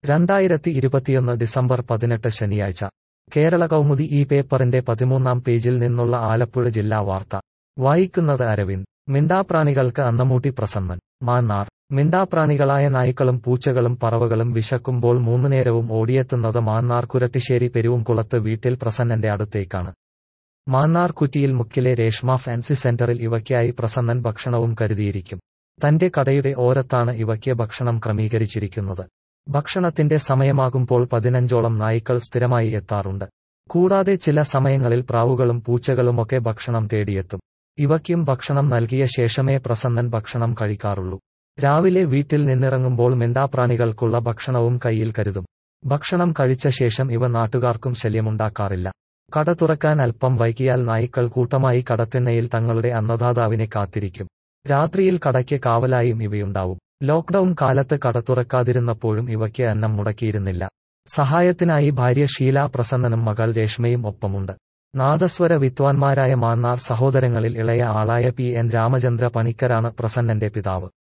രണ്ടായിരത്തി ഇരുപത്തിയൊന്ന് ഡിസംബർ പതിനെട്ട് ശനിയാഴ്ച കേരള കൗമുദി ഈ പേപ്പറിന്റെ പതിമൂന്നാം പേജിൽ നിന്നുള്ള ആലപ്പുഴ ജില്ലാ വാർത്ത വായിക്കുന്നത് അരവിന്ദ് മിണ്ടാപ്രാണികൾക്ക് അന്നമൂട്ടി പ്രസന്നൻ മാന്നാർ മിണ്ടാപ്രാണികളായ നായ്ക്കളും പൂച്ചകളും പറവകളും വിശക്കുമ്പോൾ മൂന്നുനേരവും ഓടിയെത്തുന്നത് മാന്നാർ കുരട്ടിശ്ശേരി പെരുവുംകുളത്ത് വീട്ടിൽ പ്രസന്നന്റെ അടുത്തേക്കാണ് മാന്നാർ കുറ്റിയിൽ മുക്കിലെ രേഷ്മ ഫാൻസി സെന്ററിൽ ഇവയ്ക്കായി പ്രസന്നൻ ഭക്ഷണവും കരുതിയിരിക്കും തന്റെ കടയുടെ ഓരത്താണ് ഇവയ്ക്ക് ഭക്ഷണം ക്രമീകരിച്ചിരിക്കുന്നത് ഭക്ഷണത്തിന്റെ സമയമാകുമ്പോൾ പതിനഞ്ചോളം നായ്ക്കൾ സ്ഥിരമായി എത്താറുണ്ട് കൂടാതെ ചില സമയങ്ങളിൽ പ്രാവുകളും പൂച്ചകളുമൊക്കെ ഭക്ഷണം തേടിയെത്തും ഇവയ്ക്കും ഭക്ഷണം നൽകിയ ശേഷമേ പ്രസന്നൻ ഭക്ഷണം കഴിക്കാറുള്ളൂ രാവിലെ വീട്ടിൽ നിന്നിറങ്ങുമ്പോൾ മിണ്ടാപ്രാണികൾക്കുള്ള ഭക്ഷണവും കയ്യിൽ കരുതും ഭക്ഷണം കഴിച്ച ശേഷം ഇവ നാട്ടുകാർക്കും ശല്യമുണ്ടാക്കാറില്ല കട തുറക്കാൻ അല്പം വൈകിയാൽ നായ്ക്കൾ കൂട്ടമായി കടത്തിണ്ണയിൽ തങ്ങളുടെ അന്നദാതാവിനെ കാത്തിരിക്കും രാത്രിയിൽ കടയ്ക്ക് കാവലായും ഇവയുണ്ടാവും ലോക്ക്ഡൌൺ കാലത്ത് കട തുറക്കാതിരുന്നപ്പോഴും ഇവയ്ക്ക് അന്നം മുടക്കിയിരുന്നില്ല സഹായത്തിനായി ഭാര്യ ഷീല പ്രസന്നനും മകൾ രേഷ്മയും ഒപ്പമുണ്ട് നാദസ്വര വിദ്വാൻമാരായ മാന്നാർ സഹോദരങ്ങളിൽ ഇളയ ആളായ പി എൻ രാമചന്ദ്ര പണിക്കരാണ് പ്രസന്നന്റെ പിതാവ്